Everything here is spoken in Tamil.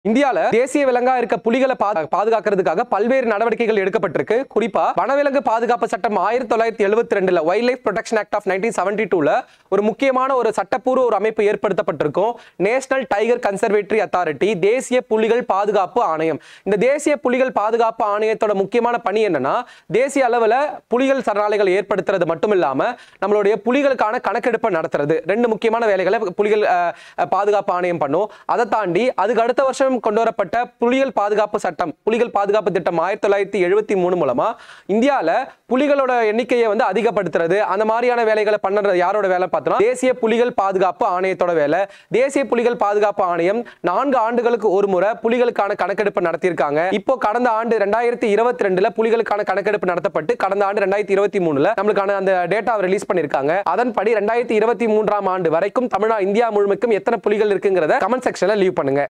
இந்தியால தேசிய விலங்கா இருக்க புலிகளை பா- பாதுகாக்கிறதுக்காக பல்வேறு நடவடிக்கைகள் எடுக்கப்பட்டிருக்கு குறிப்பா வனவிலங்கு பாதுகாப்பு சட்டம் ஆயிரத்தி தொள்ளாயிரத்தி எழுபத்தி ரெண்டுல wild life protection act of nineteen seventy டூல ஒரு முக்கியமான ஒரு சட்டப்பூர்வ ஒரு அமைப்பு ஏற்படுத்தப்பட்டிருக்கும் நேஷனல் டைகர் கன்சர்வேட்டரி அத்தாரிட்டி தேசிய புலிகள் பாதுகாப்பு ஆணையம் இந்த தேசிய புலிகள் பாதுகாப்பு ஆணையத்தோட முக்கியமான பணி என்னன்னா தேசிய அளவுல புலிகள் சரணாலயங்களை ஏற்படுத்துறது மட்டும் இல்லாம நம்மளுடைய புலிகளுக்கான கணக்கெடுப்பை நடத்துறது ரெண்டு முக்கியமான வேலைகளை புலிகள் அஹ், அஹ், பாதுகாப்பு ஆணையம் பண்ணும் அதை தாண்டி அதுக்கு அடுத்த வருஷம் கொண்டு வரப்பட்ட புலிகள் பாதுகாப்பு சட்டம் புலிகள் பாதுகாப்பு திட்டம் ஆயிரத்தி தொள்ளாயிரத்தி எழுபத்தி மூணு மூலமா இந்தியால புலிகளோட எண்ணிக்கையை வந்து அதிகப்படுத்துறது அந்த மாதிரியான வேலைகளை பண்ணுறது யாரோட வேலை பார்த்தோம்னா தேசிய புலிகள் பாதுகாப்பு ஆணையத்தோட வேலை தேசிய புலிகள் பாதுகாப்பு ஆணையம் நான்கு ஆண்டுகளுக்கு ஒரு முறை புலிகளுக்கான கணக்கெடுப்பு நடத்தியிருக்காங்க இப்போ கடந்த ஆண்டு ரெண்டாயிரத்தி இருபத்தி ரெண்டுல புலிகளுக்கான கணக்கெடுப்பு நடத்தப்பட்டு கடந்த ஆண்டு ரெண்டாயிரத்தி இருபத்தி மூணுல நம்மளுக்கான அந்த டேட்டாவை ரிலீஸ் பண்ணிருக்காங்க அதன்படி ரெண்டாயிரத்தி இருபத்தி மூன்றாம் ஆண்டு வரைக்கும் தமிழ்நா இந்தியா முழுமைக்கும் எத்தனை புலிகள் இருக்குங்கிறத கமெண்ட் செக்ஷன்ல லீவ் பண்ணுங்க